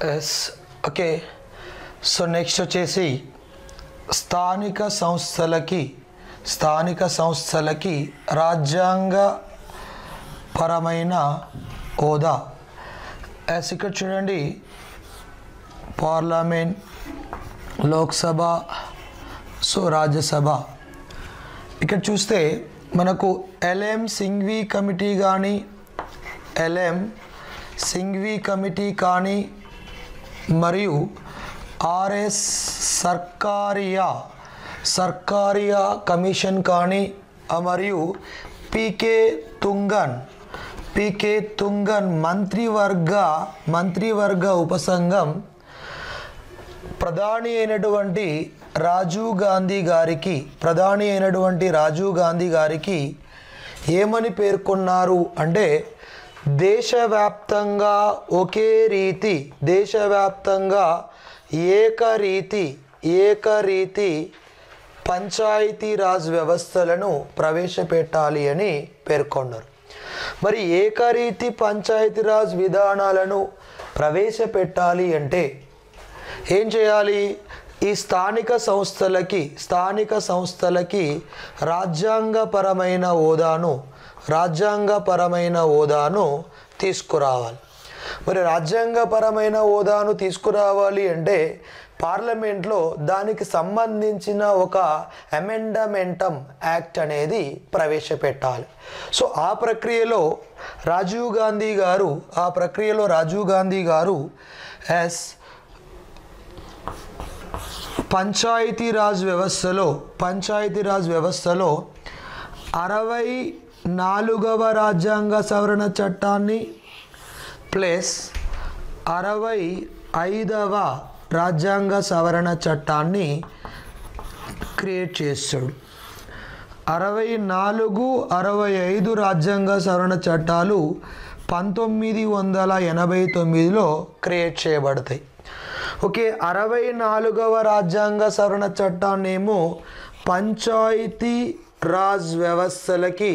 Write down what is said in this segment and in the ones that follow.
yes okay so next వచ్చేసి స్థానిక సంస్థలకి స్థానిక సంస్థలకి రాజ్యాంగ పరమైన హోదా ఎస్ ఇక్కడ చూడండి పార్లమెంట్ లోక్సభ సో రాజ్యసభ ఇక్కడ చూస్తే మనకు ఎల్ఎం సింఘ్వి కమిటీ కానీ ఎల్ఎం సింఘ్వి కమిటీ కానీ మరియు ఆర్ఎస్ సర్కారియా సర్కారియా కమిషన్ కానీ ఆ మరియు పీకే తుంగన్ పీకే తుంగన్ మంత్రివర్గ మంత్రివర్గ ఉపసంఘం ప్రధాని అయినటువంటి రాజీవ్ గాంధీ గారికి ప్రధాని అయినటువంటి రాజీవ్ గాంధీ గారికి ఏమని పేర్కొన్నారు అంటే దేశవ్యాప్తంగా ఒకే రీతి దేశవ్యాప్తంగా ఏకరీతి ఏకరీతి పంచాయతీరాజ్ వ్యవస్థలను ప్రవేశపెట్టాలి అని పేర్కొన్నారు మరి ఏకరీతి పంచాయతీరాజ్ విధానాలను ప్రవేశపెట్టాలి అంటే ఏం చేయాలి ఈ స్థానిక సంస్థలకి స్థానిక సంస్థలకి రాజ్యాంగపరమైన హోదాను రాజ్యాంగపరమైన హోదాను తీసుకురావాలి మరి రాజ్యాంగపరమైన హోదాను తీసుకురావాలి అంటే పార్లమెంట్లో దానికి సంబంధించిన ఒక అమెండమెంటం యాక్ట్ అనేది ప్రవేశపెట్టాలి సో ఆ ప్రక్రియలో రాజీవ్ గాంధీ గారు ఆ ప్రక్రియలో రాజీవ్ గాంధీ గారు ఎస్ పంచాయతీరాజ్ వ్యవస్థలో పంచాయతీరాజ్ వ్యవస్థలో అరవై నాలుగవ రాజ్యాంగ సవరణ చట్టాన్ని ప్లస్ అరవై ఐదవ రాజ్యాంగ సవరణ చట్టాన్ని క్రియేట్ చేస్తాడు అరవై నాలుగు అరవై ఐదు రాజ్యాంగ సవరణ చట్టాలు పంతొమ్మిది వందల ఎనభై తొమ్మిదిలో క్రియేట్ చేయబడతాయి ఓకే అరవై నాలుగవ రాజ్యాంగ సవరణ చట్టాన్నేమో పంచాయతీ రాజ్ వ్యవస్థలకి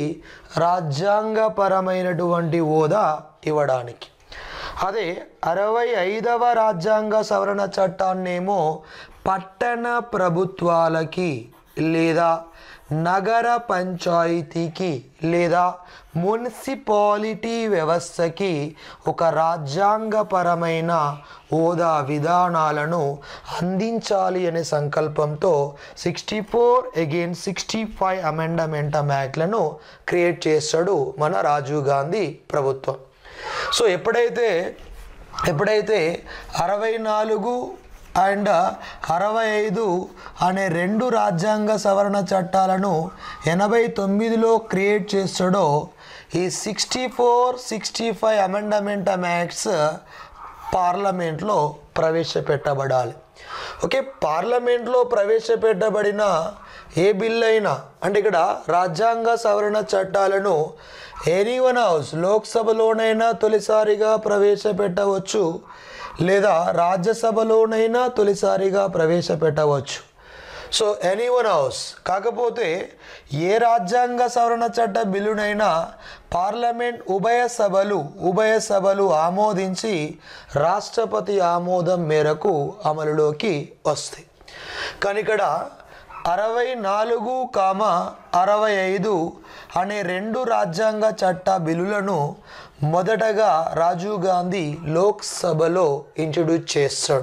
రాజ్యాంగపరమైనటువంటి హోదా ఇవ్వడానికి అదే అరవై ఐదవ రాజ్యాంగ సవరణ చట్టాన్నేమో పట్టణ ప్రభుత్వాలకి లేదా నగర పంచాయతీకి లేదా మున్సిపాలిటీ వ్యవస్థకి ఒక రాజ్యాంగపరమైన హోదా విధానాలను అందించాలి అనే సంకల్పంతో sixty four again sixty five అమెండమెంటమ్ యాక్ట్లను క్రియేట్ చేస్తాడు మన రాజీవ్ గాంధీ ప్రభుత్వం సో ఎప్పుడైతే ఎప్పుడైతే అరవై నాలుగు అండ్ అరవై ఐదు అనే రెండు రాజ్యాంగ సవరణ చట్టాలను ఎనభై తొమ్మిదిలో క్రియేట్ చేస్తాడో ఈ sixty four sixty five amendment acts పార్లమెంట్లో ప్రవేశపెట్టబడాలి ఓకే పార్లమెంట్లో ప్రవేశపెట్టబడిన ఏ బిల్ అయినా అంటే ఇక్కడ రాజ్యాంగ సవరణ చట్టాలను ఎనీవన్ హౌస్ లోక్సభలోనైనా తొలిసారిగా ప్రవేశపెట్టవచ్చు లేదా రాజ్యసభలోనైనా తొలిసారిగా ప్రవేశపెట్టవచ్చు సో ఎనీవన్ హౌస్ కాకపోతే ఏ రాజ్యాంగ సవరణ చట్ట బిల్లునైనా పార్లమెంట్ ఉభయ సభలు ఉభయ సభలు ఆమోదించి రాష్ట్రపతి ఆమోదం మేరకు అమలులోకి వస్తాయి కానీ ఇక్కడ అరవై నాలుగు కామ అరవై ఐదు అనే రెండు రాజ్యాంగ చట్ట బిల్లులను మొదటగా రాజీవ్ గాంధీ లోక్సభలో ఇంట్రడ్యూస్ చేస్తాడు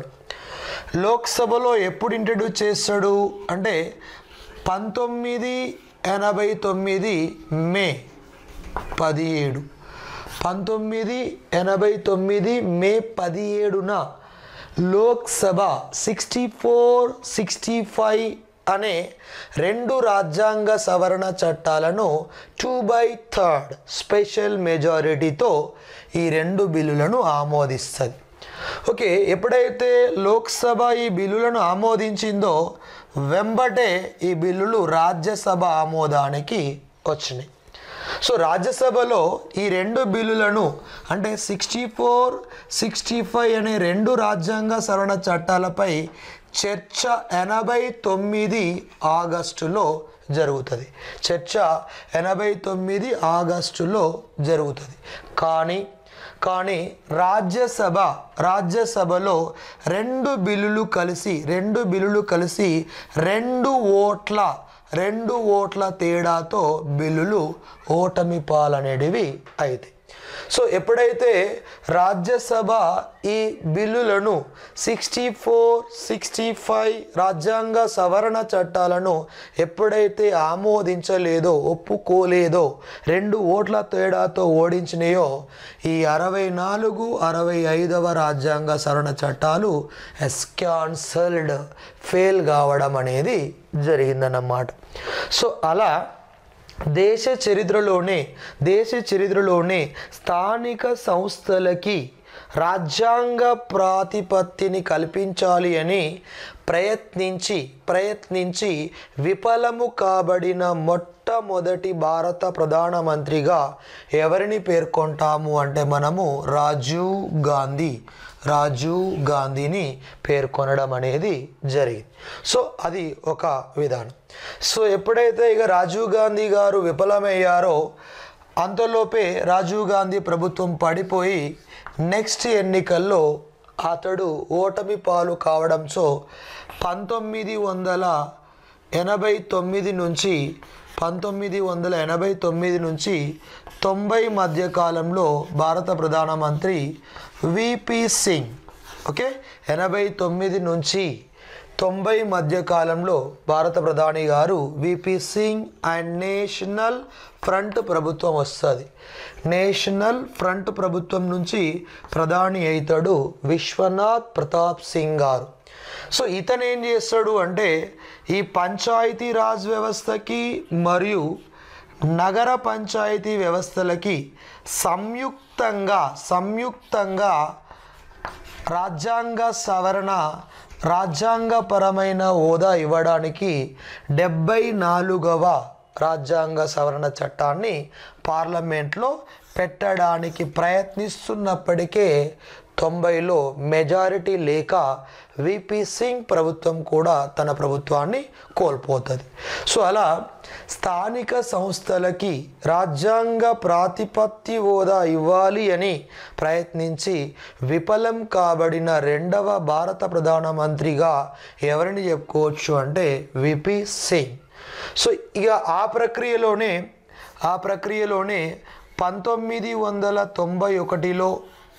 లోక్సభలో ఎప్పుడు ఇంట్రడ్యూస్ చేస్తాడు అంటే పంతొమ్మిది ఎనభై తొమ్మిది మే పదిహేడు పంతొమ్మిది ఎనభై తొమ్మిది మే పదిహేడున Lok Sabha sixty four sixty five అనే రెండు రాజ్యాంగ సవరణ చట్టాలను టూ బై థర్డ్ స్పెషల్ మెజారిటీతో ఈ రెండు బిల్లులను ఆమోదిస్తుంది ఓకే ఎప్పుడైతే లోక్సభ ఈ బిల్లులను ఆమోదించిందో వెంబటే ఈ బిల్లులు రాజ్యసభ ఆమోదానికి వచ్చినాయి సో రాజ్యసభలో ఈ రెండు బిల్లులను అంటే సిక్స్టీ ఫోర్ సిక్స్టీ ఫైవ్ అనే రెండు రాజ్యాంగ సవరణ చట్టాలపై చర్చ ఎనభై తొమ్మిది ఆగస్టులో జరుగుతుంది చర్చ ఎనభై తొమ్మిది ఆగస్టులో జరుగుతుంది కానీ కానీ రాజ్యసభ రాజ్యసభలో రెండు బిల్లులు కలిసి రెండు బిల్లులు కలిసి రెండు ఓట్ల రెండు ఓట్ల తేడాతో బిల్లులు ఓటమి పాలనేటివి అయితే సో ఎప్పుడైతే రాజ్యసభ ఈ బిల్లులను సిక్స్టీ ఫోర్ సిక్స్టీ ఫైవ్ రాజ్యాంగ సవరణ చట్టాలను ఎప్పుడైతే ఆమోదించలేదో ఒప్పుకోలేదో రెండు ఓట్ల తేడాతో ఓడించినాయో ఈ అరవై నాలుగు అరవై ఐదవ రాజ్యాంగ సవరణ చట్టాలు ఎస్ క్యాన్సల్డ్ ఫెయిల్ కావడం అనేది జరిగిందన్నమాట సో అలా దేశ చరిత్రలోనే దేశ చరిత్రలోనే స్థానిక సంస్థలకి రాజ్యాంగ ప్రాతిపత్తిని కల్పించాలి అని ప్రయత్నించి ప్రయత్నించి విఫలము కాబడిన మొట్టమొదటి భారత ప్రధానమంత్రిగా ఎవరిని పేర్కొంటాము అంటే మనము రాజీవ్ గాంధీ రాజీవ్ గాంధీని పేర్కొనడం అనేది జరిగింది సో అది ఒక విధానం సో ఎప్పుడైతే ఇక రాజీవ్ గాంధీ గారు విఫలమయ్యారో అంతలోపే రాజీవ్ గాంధీ ప్రభుత్వం పడిపోయి నెక్స్ట్ ఎన్నికల్లో అతడు ఓటమి పాలు కావడంతో పంతొమ్మిది వందల ఎనభై తొమ్మిది నుంచి పంతొమ్మిది వందల ఎనభై తొమ్మిది నుంచి తొంభై మధ్య కాలంలో భారత ప్రధానమంత్రి విపి సింగ్ ఓకే ఎనభై తొమ్మిది నుంచి తొంభై మధ్య కాలంలో భారత ప్రధాని గారు VP Singh and national front ప్రభుత్వం వస్తుంది నేషనల్ ఫ్రంట్ ప్రభుత్వం నుంచి ప్రధాని అవుతాడు విశ్వనాథ్ ప్రతాప్ సింగ్ గారు సో ఇతను ఏం చేస్తాడు అంటే ఈ పంచాయతీ రాజ్ వ్యవస్థకి మరియు నగర పంచాయతీ వ్యవస్థలకి సంయుక్తంగా సంయుక్తంగా రాజ్యాంగ సవరణ రాజ్యాంగపరమైన హోదా ఇవ్వడానికి డెబ్బై నాలుగవ రాజ్యాంగ సవరణ చట్టాన్ని పార్లమెంట్లో పెట్టడానికి ప్రయత్నిస్తున్నప్పటికే తొంభైలో మెజారిటీ లేక విపి సింగ్ ప్రభుత్వం కూడా తన ప్రభుత్వాన్ని కోల్పోతుంది సో అలా స్థానిక సంస్థలకి రాజ్యాంగ ప్రాతిపత్తి హోదా ఇవ్వాలి అని ప్రయత్నించి విఫలం కాబడిన రెండవ భారత ప్రధానమంత్రిగా ఎవరిని చెప్పుకోవచ్చు అంటే విపి సింగ్ సో ఇక ఆ ప్రక్రియలోనే ఆ ప్రక్రియలోనే పంతొమ్మిది వందల తొంభై ఒకటిలో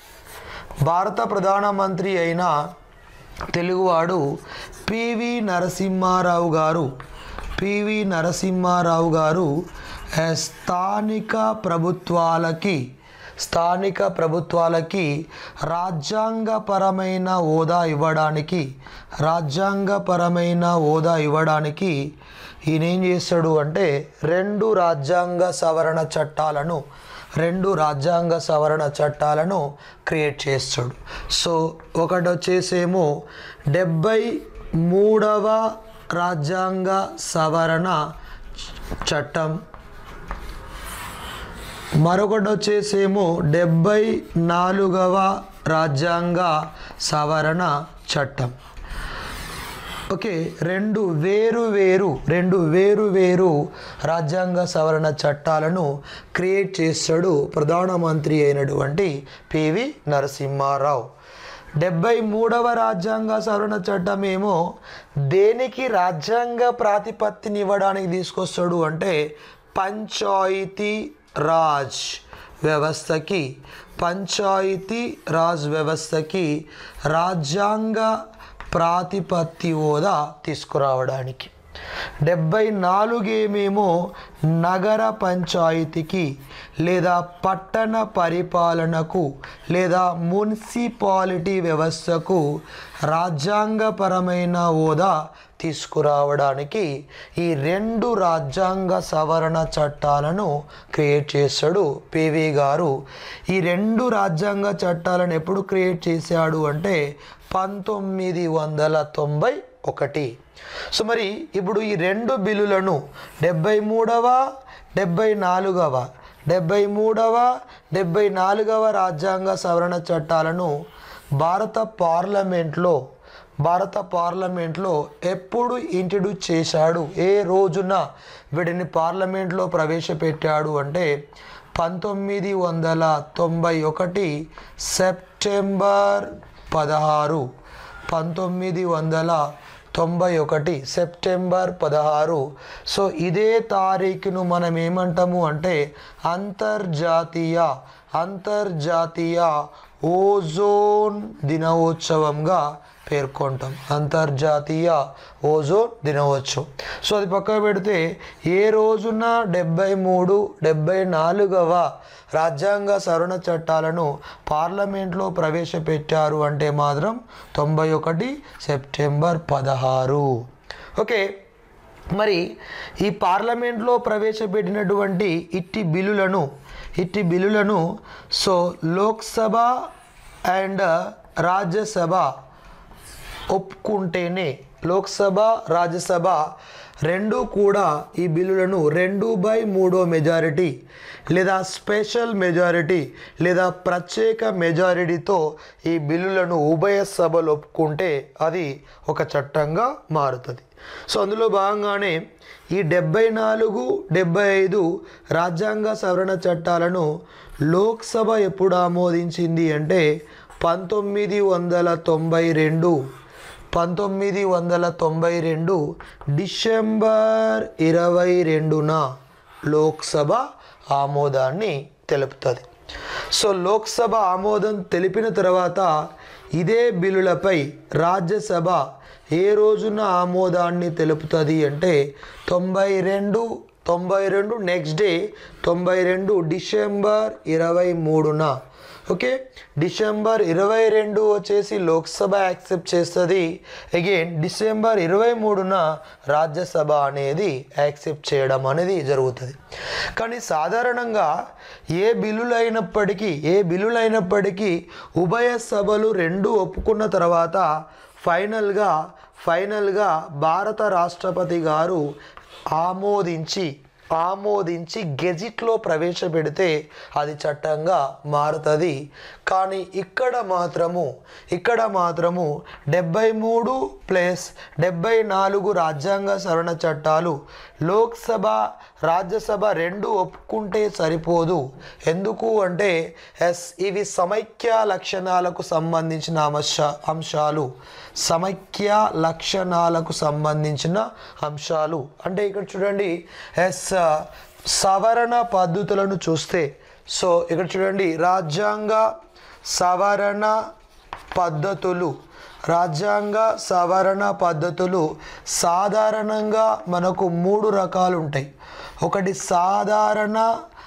భారత ప్రధానమంత్రి అయిన తెలుగువాడు పివి నరసింహారావు గారు పివి నరసింహారావు గారు ఆ, స్థానిక ప్రభుత్వాలకి స్థానిక ప్రభుత్వాలకి రాజ్యాంగపరమైన హోదా ఇవ్వడానికి రాజ్యాంగపరమైన హోదా ఇవ్వడానికి ఈయన ఏం చేస్తాడు అంటే రెండు రాజ్యాంగ సవరణ చట్టాలను రెండు రాజ్యాంగ సవరణ చట్టాలను క్రియేట్ చేస్తాడు సో ఒకటి వచ్చేసేమో డెబ్బై మూడవ రాజ్యాంగ సవరణ చట్టం మరొకటి వచ్చేసేమో డెబ్బై నాలుగవ రాజ్యాంగ సవరణ చట్టం ఓకే రెండు వేరు వేరు రెండు వేరు వేరు రాజ్యాంగ సవరణ చట్టాలను క్రియేట్ చేస్తాడు ప్రధానమంత్రి అయినటువంటి పివి నరసింహారావు డెబ్బై మూడవ రాజ్యాంగ సవరణ చట్టం ఏమో దేనికి రాజ్యాంగ ప్రాతిపత్తిని ఇవ్వడానికి తీసుకొస్తాడు అంటే పంచాయతీ రాజ్ వ్యవస్థకి పంచాయతీ రాజ్ వ్యవస్థకి రాజ్యాంగ ప్రాతిపత్తి హోదా తీసుకురావడానికి డెబ్బై నాలుగేమేమో నగర పంచాయతీకి లేదా పట్టణ పరిపాలనకు లేదా మున్సిపాలిటీ వ్యవస్థకు రాజ్యాంగపరమైన హోదా తీసుకురావడానికి ఈ రెండు రాజ్యాంగ సవరణ చట్టాలను క్రియేట్ చేశాడు పివి గారు ఈ రెండు రాజ్యాంగ చట్టాలను ఎప్పుడు క్రియేట్ చేశాడు అంటే పంతొమ్మిది వందల తొంభై ఒకటి సో మరి ఇప్పుడు ఈ రెండు బిల్లులను డెబ్బై మూడవ డెబ్బై నాలుగవ డెబ్బై మూడవ డెబ్బై నాలుగవ రాజ్యాంగ సవరణ చట్టాలను భారత పార్లమెంట్లో భారత పార్లమెంట్లో ఎప్పుడు ఇంట్రడ్యూస్ చేశాడు ఏ రోజున వీటిని పార్లమెంట్లో ప్రవేశపెట్టాడు అంటే పంతొమ్మిది వందల తొంభై ఒకటి సెప్టెంబర్ పదహారు పంతొమ్మిది వందల తొంభై ఒకటి సెప్టెంబర్ పదహారు సో ఇదే తారీఖును మనం ఏమంటాము అంటే అంతర్జాతీయ అంతర్జాతీయ ఓజోన్ దినోత్సవంగా పేర్కొంటాం అంతర్జాతీయ ఓజోన్ దినోత్సవం సో అది పక్కన పెడితే ఏ రోజున డెబ్బై మూడు డెబ్బై నాలుగవ రాజ్యాంగ సవరణ చట్టాలను పార్లమెంట్లో ప్రవేశపెట్టారు అంటే మాత్రం తొంభై ఒకటి సెప్టెంబర్ పదహారు ఓకే మరి ఈ పార్లమెంట్లో ప్రవేశపెట్టినటువంటి ఇట్టి బిల్లులను ఇట్టి బిల్లులను సో లోక్సభ అండ్ రాజ్యసభ ఒప్పుకుంటేనే లోక్సభ రాజ్యసభ రెండు కూడా ఈ బిల్లులను రెండు బై మూడో మెజారిటీ లేదా స్పెషల్ మెజారిటీ లేదా ప్రత్యేక మెజారిటీతో ఈ బిల్లులను ఉభయ సభలు ఒప్పుకుంటే అది ఒక చట్టంగా మారుతుంది సో అందులో భాగంగానే ఈ డెబ్బై నాలుగు డెబ్బై ఐదు రాజ్యాంగ సవరణ చట్టాలను లోక్సభ ఎప్పుడు ఆమోదించింది అంటే పంతొమ్మిది వందల తొంభై రెండు పంతొమ్మిది వందల తొంభై రెండు డిసెంబర్ ఇరవై రెండున లోక్సభ ఆమోదాన్ని తెలుపుతుంది సో లోక్సభ ఆమోదం తెలిపిన తర్వాత ఇదే బిల్లులపై రాజ్యసభ ఏ రోజున ఆమోదాన్ని తెలుపుతుంది అంటే తొంభై రెండు తొంభై రెండు నెక్స్ట్ డే తొంభై రెండు డిసెంబర్ ఇరవై మూడున ఓకే డిసెంబర్ ఇరవై రెండు వచ్చేసి లోక్సభ యాక్సెప్ట్ చేస్తుంది అగైన్ డిసెంబర్ ఇరవై మూడున రాజ్యసభ అనేది యాక్సెప్ట్ చేయడం అనేది జరుగుతుంది కానీ సాధారణంగా ఏ బిల్లులు అయినప్పటికీ ఏ బిల్లులు అయినప్పటికీ ఉభయ సభలు రెండు ఒప్పుకున్న తర్వాత ఫైనల్గా ఫైనల్గా భారత రాష్ట్రపతి గారు ఆమోదించి ఆమోదించి గెజిట్లో ప్రవేశపెడితే అది చట్టంగా మారుతుంది కానీ ఇక్కడ మాత్రము ఇక్కడ మాత్రము డెబ్బై మూడు ప్లస్ డెబ్బై నాలుగు రాజ్యాంగ సవరణ చట్టాలు లోక్సభ రాజ్యసభ రెండు ఒప్పుకుంటే సరిపోదు ఎందుకు అంటే ఎస్ ఇవి సమైక్య లక్షణాలకు సంబంధించిన అంశ అంశాలు సమైక్య లక్షణాలకు సంబంధించిన అంశాలు అంటే ఇక్కడ చూడండి ఎస్ సవరణ పద్ధతులను చూస్తే సో ఇక్కడ చూడండి రాజ్యాంగ సవరణ పద్ధతులు రాజ్యాంగ సవరణ పద్ధతులు సాధారణంగా మనకు మూడు రకాలు ఉంటాయి ఒకటి సాధారణ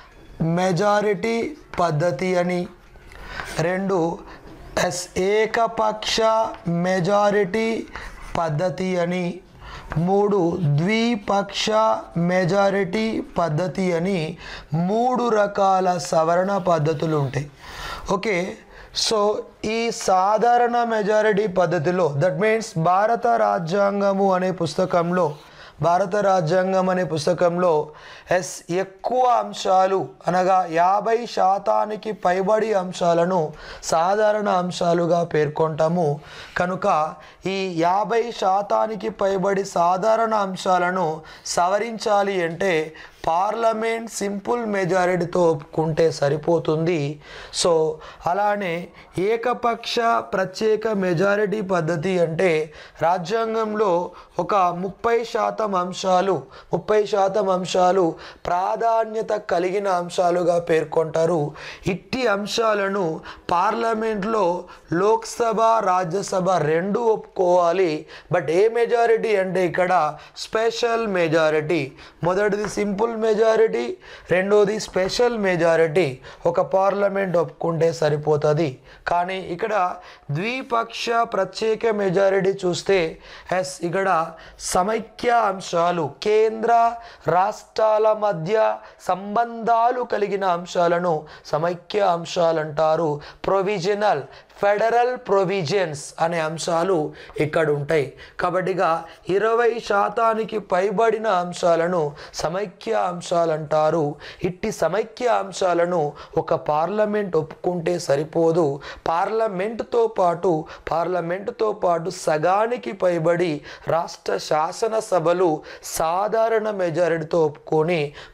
మెజారిటీ పద్ధతి అని రెండు ఎస్ ఏకపక్ష మెజారిటీ పద్ధతి అని మూడు ద్విపక్ష మెజారిటీ పద్ధతి అని మూడు రకాల సవరణ పద్ధతులు ఉంటాయి ఓకే సో ఈ సాధారణ మెజారిటీ పద్ధతిలో దట్ మీన్స్ భారత రాజ్యాంగము అనే పుస్తకంలో భారత రాజ్యాంగం అనే పుస్తకంలో ఎస్ ఎక్కువ అంశాలు అనగా యాభై శాతానికి పైబడి అంశాలను సాధారణ అంశాలుగా పేర్కొంటాము కనుక ఈ యాభై శాతానికి పైబడి సాధారణ అంశాలను సవరించాలి అంటే పార్లమెంట్ సింపుల్ మెజారిటీతో ఒప్పుకుంటే సరిపోతుంది సో అలానే ఏకపక్ష ప్రత్యేక మెజారిటీ పద్ధతి అంటే రాజ్యాంగంలో ఒక ముప్పై శాతం అంశాలు ముప్పై శాతం అంశాలు ప్రాధాన్యత కలిగిన అంశాలుగా పేర్కొంటారు ఇట్టి అంశాలను పార్లమెంట్లో లోక్సభ రాజ్యసభ రెండు ఒప్పుకోవాలి బట్ ఏ మెజారిటీ అంటే ఇక్కడ స్పెషల్ మెజారిటీ మొదటిది సింపుల్ మెజారిటీ రెండోది స్పెషల్ మెజారిటీ ఒక పార్లమెంట్ ఒప్పుకుంటే సరిపోతుంది కానీ ఇక్కడ ద్విపక్ష ప్రత్యేక మెజారిటీ చూస్తే ఎస్ ఇక్కడ సమైక్య అంశాలు కేంద్ర రాష్ట్రాల మధ్య సంబంధాలు కలిగిన అంశాలను సమైక్య అంశాలు అంటారు ప్రొవిజనల్ ఫెడరల్ ప్రొవిజన్స్ అనే అంశాలు ఇక్కడ ఉంటాయి కాబట్టిగా ఇరవై శాతానికి పైబడిన అంశాలను సమైక్య అంశాలు అంటారు ఇట్టి సమైక్య అంశాలను ఒక పార్లమెంట్ ఒప్పుకుంటే సరిపోదు పార్లమెంటుతో పాటు పార్లమెంటుతో పాటు సగానికి పైబడి రాష్ట్ర శాసనసభలు సాధారణ మెజారిటీతో ఒప్పుకొని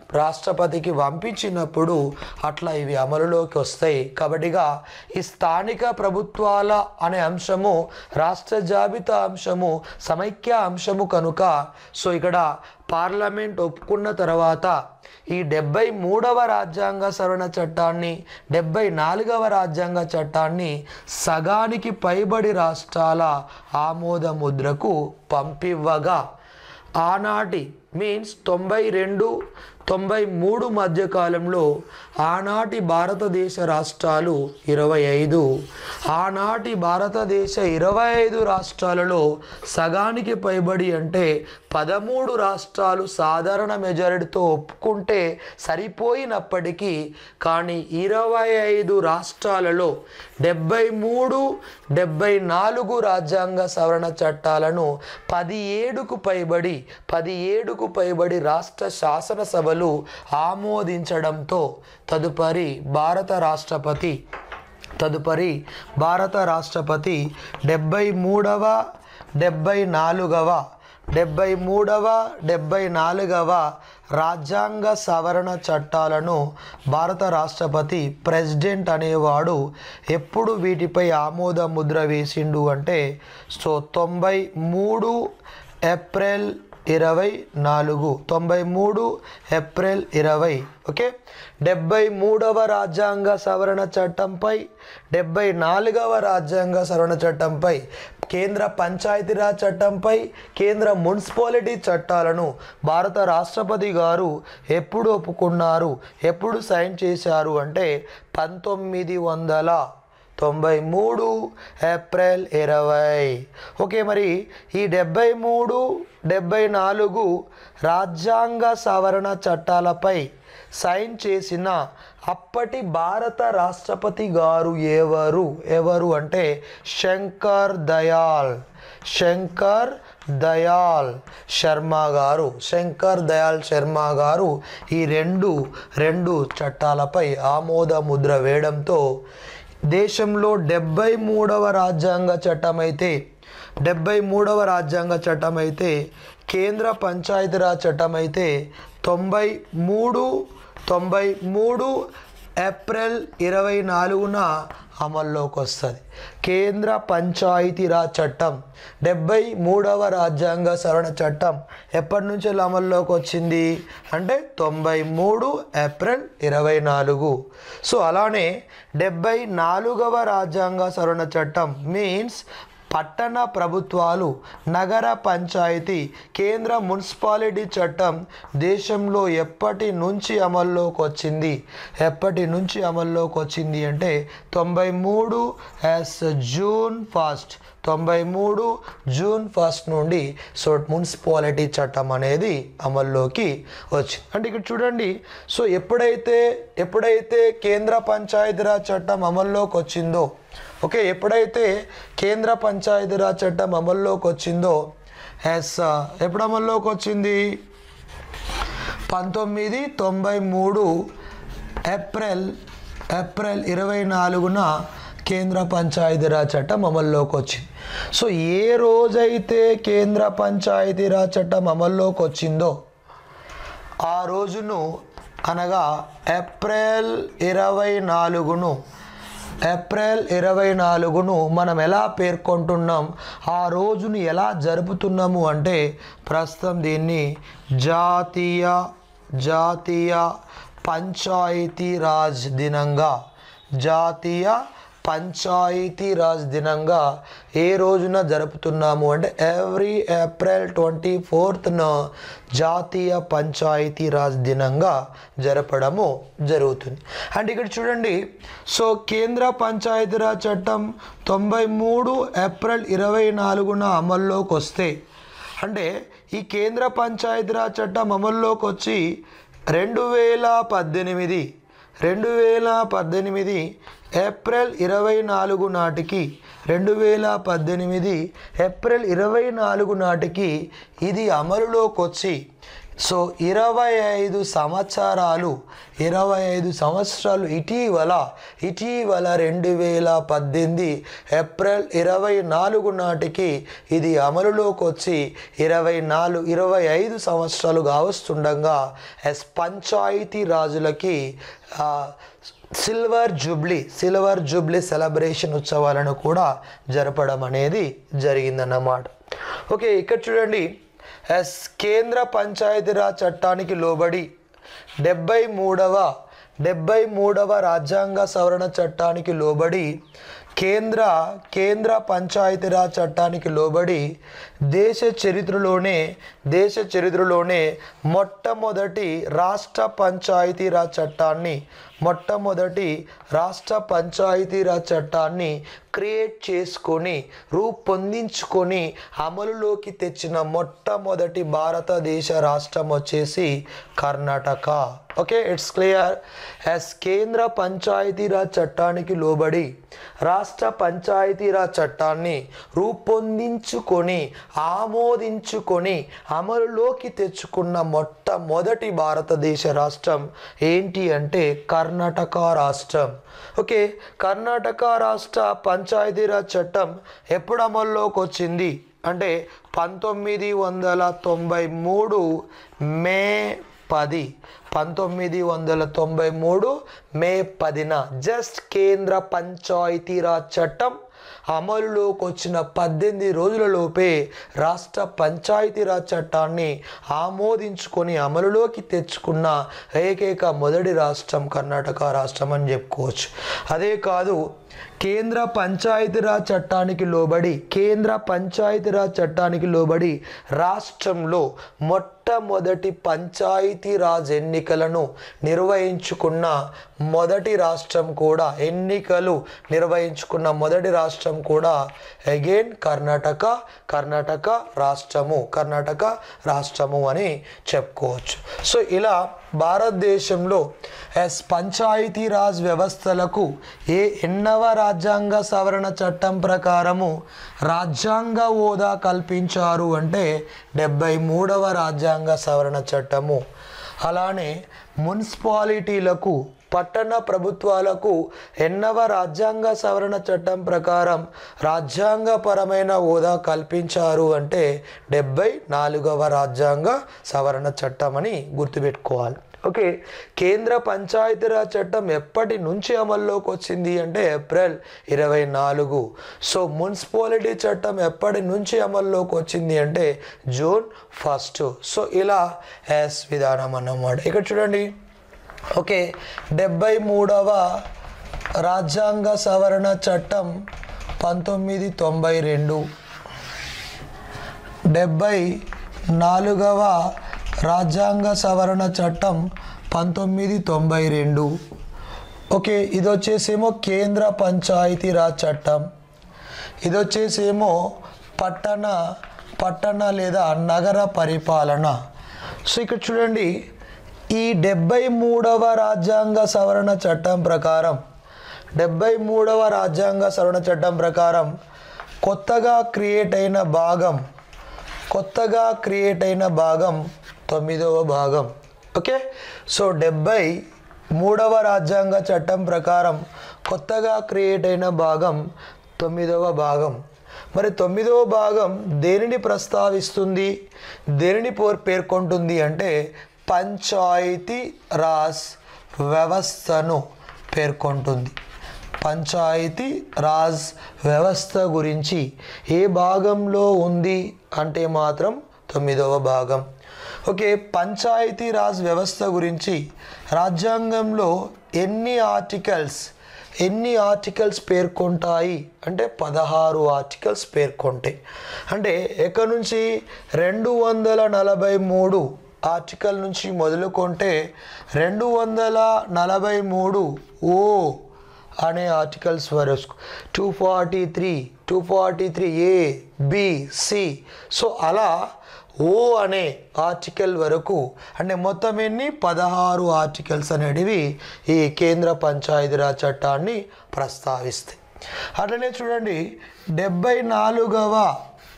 రాష్ట్రపతికి పంపించినప్పుడు అట్లా ఇవి అమలులోకి వస్తాయి కాబట్టిగా ఈ స్థానిక ప్రభుత్వాల అనే అంశము రాష్ట్ర జాబితా అంశము సమైక్య అంశము కనుక సో ఇక్కడ పార్లమెంట్ ఒప్పుకున్న తర్వాత ఈ డెబ్బై మూడవ రాజ్యాంగ సవరణ చట్టాన్ని డెబ్బై నాలుగవ రాజ్యాంగ చట్టాన్ని సగానికి పైబడి రాష్ట్రాల ఆమోద ముద్రకు పంపివ్వగా ఆనాటి మీన్స్ తొంభై రెండు తొంభై మూడు మధ్యకాలంలో ఆనాటి భారతదేశ రాష్ట్రాలు ఇరవై ఐదు ఆనాటి భారతదేశ ఇరవై ఐదు రాష్ట్రాలలో సగానికి పైబడి అంటే పదమూడు రాష్ట్రాలు సాధారణ మెజారిటీతో ఒప్పుకుంటే సరిపోయినప్పటికీ కానీ ఇరవై ఐదు రాష్ట్రాలలో డెబ్బై మూడు డెబ్బై నాలుగు రాజ్యాంగ సవరణ చట్టాలను పదిహేడుకు పైబడి పదిహేడుకు పైబడి రాష్ట్ర శాసనసభలు ఆమోదించడంతో తదుపరి భారత రాష్ట్రపతి తదుపరి భారత రాష్ట్రపతి డెబ్బై మూడవ డెబ్బై నాలుగవ డెబ్బై మూడవ డెబ్బై నాలుగవ రాజ్యాంగ సవరణ చట్టాలను భారత రాష్ట్రపతి ప్రెసిడెంట్ అనేవాడు ఎప్పుడు వీటిపై ఆమోద ముద్ర వేసిండు అంటే సో తొంభై మూడు ఏప్రిల్ ఇరవై నాలుగు తొంభై మూడు ఏప్రిల్ ఇరవై ఓకే డెబ్బై మూడవ రాజ్యాంగ సవరణ చట్టంపై డెబ్బై నాలుగవ రాజ్యాంగ సవరణ చట్టంపై కేంద్ర పంచాయతీరాజ్ చట్టంపై కేంద్ర మున్సిపాలిటీ చట్టాలను భారత రాష్ట్రపతి గారు ఎప్పుడు ఒప్పుకున్నారు ఎప్పుడు సైన్ చేశారు అంటే పంతొమ్మిది వందల తొంభై మూడు ఏప్రిల్ ఇరవై ఓకే మరి ఈ డెబ్బై మూడు డెబ్బై నాలుగు రాజ్యాంగ సవరణ చట్టాలపై సైన్ చేసిన అప్పటి భారత రాష్ట్రపతి గారు ఎవరు ఎవరు అంటే శంకర్ దయాల్ శంకర్ దయాల్ శర్మ గారు శంకర్ దయాల్ శర్మ గారు ఈ రెండు రెండు చట్టాలపై ఆమోద ముద్ర వేయడంతో దేశంలో డెబ్బై మూడవ రాజ్యాంగ చట్టం అయితే డెబ్బై మూడవ రాజ్యాంగ చట్టం అయితే కేంద్ర పంచాయతీరాజ్ చట్టం అయితే తొంభై మూడు తొంభై మూడు ఏప్రిల్ ఇరవై నాలుగున అమల్లోకి వస్తుంది కేంద్ర పంచాయతీరాజ్ చట్టం డెబ్బై మూడవ రాజ్యాంగ సవరణ చట్టం ఎప్పటి నుంచి అమల్లోకి వచ్చింది అంటే తొంభై మూడు ఏప్రిల్ ఇరవై నాలుగు సో అలానే డెబ్బై నాలుగవ రాజ్యాంగ సవరణ చట్టం మీన్స్ పట్టణ ప్రభుత్వాలు నగర పంచాయతీ కేంద్ర మున్సిపాలిటీ చట్టం దేశంలో ఎప్పటి నుంచి అమల్లోకి వచ్చింది ఎప్పటి నుంచి అమల్లోకి వచ్చింది అంటే తొంభై మూడు ఎస్ జూన్ ఫస్ట్ తొంభై మూడు జూన్ ఫస్ట్ నుండి సో మున్సిపాలిటీ చట్టం అనేది అమల్లోకి వచ్చింది అంటే ఇక్కడ చూడండి సో ఎప్పుడైతే ఎప్పుడైతే కేంద్ర పంచాయతీరాజ్ చట్టం అమల్లోకి వచ్చిందో ఓకే ఎప్పుడైతే కేంద్ర పంచాయతీరాజ్ చట్టం అమల్లోకి వచ్చిందో ఎస్ ఎప్పుడు అమల్లోకి వచ్చింది పంతొమ్మిది తొంభై మూడు ఏప్రిల్ ఏప్రిల్ ఇరవై నాలుగున కేంద్ర పంచాయతీరాజ్ చట్టం అమల్లోకి వచ్చింది సో ఏ రోజైతే కేంద్ర పంచాయతీరాజ్ చట్టం అమల్లోకి వచ్చిందో ఆ రోజును అనగా ఏప్రిల్ ఇరవై నాలుగును ఏప్రిల్ ఇరవై నాలుగును మనం ఎలా పేర్కొంటున్నాం ఆ రోజును ఎలా జరుపుతున్నాము అంటే ప్రస్తుతం దీన్ని జాతీయ జాతీయ పంచాయతీ రాజ్ దినంగా జాతీయ పంచాయతీ రాజ్ దినంగా ఏ రోజున జరుపుతున్నాము అంటే ఎవ్రీ ఏప్రిల్ ట్వంటీ ఫోర్త్న జాతీయ పంచాయతీ రాజ్ దినంగా జరపడము జరుగుతుంది అండ్ ఇక్కడ చూడండి సో కేంద్ర పంచాయతీరాజ్ చట్టం తొంభై మూడు ఏప్రిల్ ఇరవై నాలుగున అమల్లోకి వస్తే అంటే ఈ కేంద్ర పంచాయతీరాజ్ చట్టం అమల్లోకి వచ్చి రెండు వేల పద్దెనిమిది రెండు వేల పద్దెనిమిది ఏప్రిల్ ఇరవై నాలుగు నాటికి రెండు వేల పద్దెనిమిది ఏప్రిల్ ఇరవై నాలుగు నాటికి ఇది అమలులోకి వచ్చి సో ఇరవై ఐదు సంవత్సరాలు ఇరవై ఐదు సంవత్సరాలు ఇటీవల ఇటీవల రెండు వేల పద్దెనిమిది ఏప్రిల్ ఇరవై నాలుగు నాటికి ఇది అమలులోకి వచ్చి ఇరవై నాలుగు ఇరవై ఐదు సంవత్సరాలు కావస్తుండగా ఎస్ పంచాయతీ రాజులకి ఆ, silver jubilee silver jubilee celebration ఉత్సవాలను కూడా జరపడం అనేది జరిగిందన్నమాట ఓకే ఇక్కడ చూడండి ఎస్ కేంద్ర పంచాయతీరాజ్ చట్టానికి లోబడి డెబ్బై మూడవ డెబ్బై మూడవ రాజ్యాంగ సవరణ చట్టానికి లోబడి కేంద్ర కేంద్ర పంచాయతీరాజ్ చట్టానికి లోబడి దేశ చరిత్రలోనే దేశ చరిత్రలోనే మొట్టమొదటి రాష్ట్ర పంచాయతీరాజ్ చట్టాన్ని మొట్టమొదటి రాష్ట్ర పంచాయతీరాజ్ చట్టాన్ని క్రియేట్ చేసుకొని రూపొందించుకొని అమలులోకి తెచ్చిన మొట్టమొదటి భారతదేశ రాష్ట్రం వచ్చేసి Karnataka okay it's clear as కేంద్ర పంచాయతీరాజ్ చట్టానికి లోబడి రాష్ట్ర పంచాయతీరాజ్ చట్టాన్ని రూపొందించుకొని ఆమోదించుకొని అమలులోకి తెచ్చుకున్న మొట్టమొదటి భారతదేశ రాష్ట్రం ఏంటి అంటే కర్ణాటక రాష్ట్రం ఓకే కర్ణాటక రాష్ట్ర పంచాయతీరాజ్ చట్టం ఎప్పుడు అమల్లోకి వచ్చింది అంటే పంతొమ్మిది వందల తొంభై మూడు మే పది పంతొమ్మిది వందల తొంభై మూడు మే పదిన జస్ట్ కేంద్ర పంచాయతీరాజ్ చట్టం అమలులోకి వచ్చిన పద్దెనిమిది రోజులలోపే రాష్ట్ర పంచాయతీరాజ్ చట్టాన్ని ఆమోదించుకొని అమలులోకి తెచ్చుకున్న ఏకైక మొదటి రాష్ట్రం కర్ణాటక రాష్ట్రం అని చెప్పుకోవచ్చు అదే కాదు కేంద్ర పంచాయతీరాజ్ చట్టానికి లోబడి కేంద్ర పంచాయతీరాజ్ చట్టానికి లోబడి రాష్ట్రంలో మొట్టమొదటి పంచాయతీరాజ్ ఎన్నికలను నిర్వహించుకున్న మొదటి రాష్ట్రం కూడా ఎన్నికలు నిర్వహించుకున్న మొదటి రాష్ట్రం కూడా అగైన్ కర్ణాటక కర్ణాటక రాష్ట్రము కర్ణాటక రాష్ట్రము అని చెప్పుకోవచ్చు సో ఇలా భారతదేశంలో ఎస్ పంచాయతీరాజ్ వ్యవస్థలకు ఏ ఎన్నవ రాజ్యాంగ సవరణ చట్టం ప్రకారము రాజ్యాంగ హోదా కల్పించారు అంటే డెబ్బై మూడవ రాజ్యాంగ సవరణ చట్టము అలానే మున్సిపాలిటీలకు పట్టణ ప్రభుత్వాలకు ఎన్నవ రాజ్యాంగ సవరణ చట్టం ప్రకారం రాజ్యాంగపరమైన హోదా కల్పించారు అంటే డెబ్బై నాలుగవ రాజ్యాంగ సవరణ చట్టం అని గుర్తుపెట్టుకోవాలి ఓకే కేంద్ర పంచాయతీరాజ్ చట్టం ఎప్పటి నుంచి అమల్లోకి వచ్చింది అంటే ఏప్రిల్ ఇరవై నాలుగు సో మున్సిపాలిటీ చట్టం ఎప్పటి నుంచి అమల్లోకి వచ్చింది అంటే జూన్ ఫస్ట్ సో ఇలా ఎస్ విధానం అన్నమాట ఇక్కడ చూడండి ఓకే డెబ్బై మూడవ రాజ్యాంగ సవరణ చట్టం పంతొమ్మిది తొంభై రెండు డెబ్బై నాలుగవ రాజ్యాంగ సవరణ చట్టం పంతొమ్మిది తొంభై రెండు ఓకే ఇది వచ్చేసేమో కేంద్ర పంచాయతీరాజ్ చట్టం ఇది వచ్చేసేమో పట్టణ పట్టణ లేదా నగర పరిపాలన సో ఇక్కడ చూడండి ఈ డెబ్బై మూడవ రాజ్యాంగ సవరణ చట్టం ప్రకారం డెబ్బై మూడవ రాజ్యాంగ సవరణ చట్టం ప్రకారం కొత్తగా క్రియేట్ అయిన భాగం కొత్తగా క్రియేట్ అయిన భాగం తొమ్మిదవ భాగం ఓకే సో డెబ్బై మూడవ రాజ్యాంగ చట్టం ప్రకారం కొత్తగా క్రియేట్ అయిన భాగం తొమ్మిదవ భాగం మరి తొమ్మిదవ భాగం దేనిని ప్రస్తావిస్తుంది దేనిని పోర్ పేర్కొంటుంది అంటే పంచాయతీ రాజ్ వ్యవస్థను పేర్కొంటుంది పంచాయతీ రాజ్ వ్యవస్థ గురించి ఏ భాగంలో ఉంది అంటే మాత్రం తొమ్మిదవ భాగం ఓకే పంచాయతీ రాజ్ వ్యవస్థ గురించి రాజ్యాంగంలో ఎన్ని ఆర్టికల్స్ ఎన్ని ఆర్టికల్స్ పేర్కొంటాయి అంటే పదహారు ఆర్టికల్స్ పేర్కొంటాయి అంటే ఎక్కడి నుంచి రెండు వందల నలభై మూడు ఆర్టికల్ నుంచి మొదలుకొంటే రెండు వందల నలభై మూడు ఓ అనే ఆర్టికల్స్ వరకు two forty three two forty three A B C so అలా ఓ అనే ఆర్టికల్ వరకు అంటే మొత్తం ఎన్ని పదహారు ఆర్టికల్స్ అనేటివి ఈ కేంద్ర పంచాయతీరాజ్ చట్టాన్ని ప్రస్తావిస్తాయి అట్లనే చూడండి డెబ్బై నాలుగవ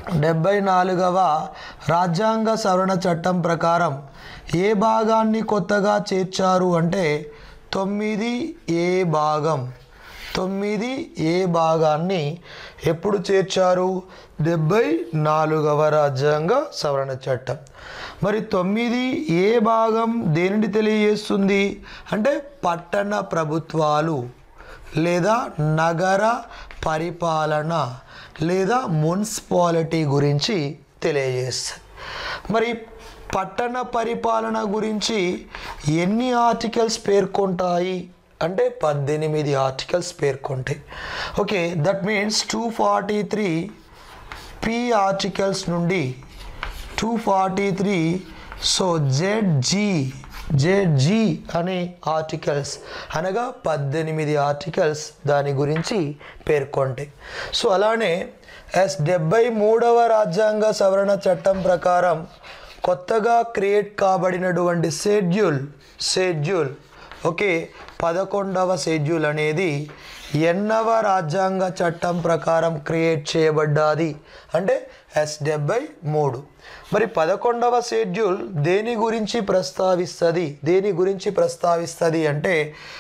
డెబ్బై నాలుగవ రాజ్యాంగ సవరణ చట్టం ప్రకారం ఏ భాగాన్ని కొత్తగా చేర్చారు అంటే తొమ్మిది ఏ భాగం తొమ్మిది ఏ భాగాన్ని ఎప్పుడు చేర్చారు డెబ్బై నాలుగవ రాజ్యాంగ సవరణ చట్టం మరి తొమ్మిది ఏ భాగం దేనిని తెలియజేస్తుంది అంటే పట్టణ ప్రభుత్వాలు లేదా నగర పరిపాలన లేదా మున్సిపాలిటీ గురించి తెలియజేస్తుంది మరి పట్టణ పరిపాలన గురించి ఎన్ని ఆర్టికల్స్ పేర్కొంటాయి అంటే పద్దెనిమిది ఆర్టికల్స్ పేర్కొంటాయి okay that means two forty three P articles నుండి two forty three so Z G Z G అనే ఆర్టికల్స్ అనగా పద్దెనిమిది ఆర్టికల్స్ దాని గురించి పేర్కొంటాయి సో అలానే ఎస్ డెబ్బై మూడవ రాజ్యాంగ సవరణ చట్టం ప్రకారం కొత్తగా క్రియేట్ కాబడినటువంటి షెడ్యూల్ షెడ్యూల్ ఓకే పదకొండవ షెడ్యూల్ అనేది ఎన్నవ రాజ్యాంగ చట్టం ప్రకారం క్రియేట్ చేయబడ్డాది అంటే ఎస్ డెబ్బై మూడు మరి పదకొండవ షెడ్యూల్ దేని గురించి ప్రస్తావిస్తుంది దేని గురించి ప్రస్తావిస్తుంది అంటే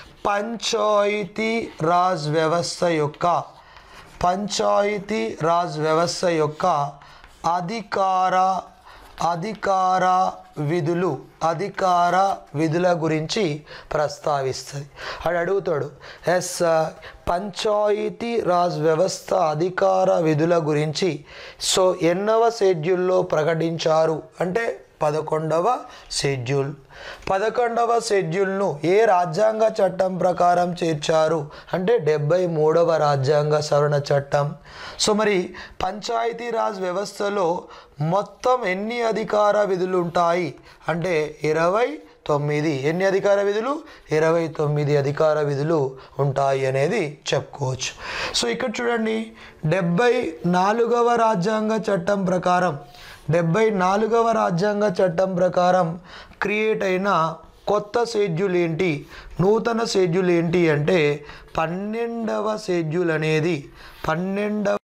పంచాయతీ రాజ్ వ్యవస్థ యొక్క పంచాయతీ రాజ్ వ్యవస్థ యొక్క అధికార అధికార విధులు అధికార విధుల గురించి ప్రస్తావిస్తుంది అని అడుగుతాడు ఎస్ పంచాయతీ రాజ్ వ్యవస్థ అధికార విధుల గురించి సో ఎన్నవ షెడ్యూల్లో ప్రకటించారు అంటే పదకొండవ షెడ్యూల్ పదకొండవ షెడ్యూల్ను ఏ రాజ్యాంగ చట్టం ప్రకారం చేర్చారు అంటే డెబ్బై మూడవ రాజ్యాంగ సవరణ చట్టం సో మరి పంచాయతీ రాజ్ వ్యవస్థలో మొత్తం ఎన్ని అధికార విధులు ఉంటాయి అంటే ఇరవై తొమ్మిది ఎన్ని అధికార విధులు ఇరవై తొమ్మిది అధికార విధులు ఉంటాయి అనేది చెప్పుకోవచ్చు సో ఇక్కడ చూడండి డెబ్బై నాలుగవ రాజ్యాంగ చట్టం ప్రకారం డెబ్బై నాలుగవ రాజ్యాంగ చట్టం ప్రకారం క్రియేట్ అయిన కొత్త షెడ్యూల్ ఏంటి నూతన షెడ్యూల్ ఏంటి అంటే పన్నెండవ షెడ్యూల్ అనేది పన్నెండవ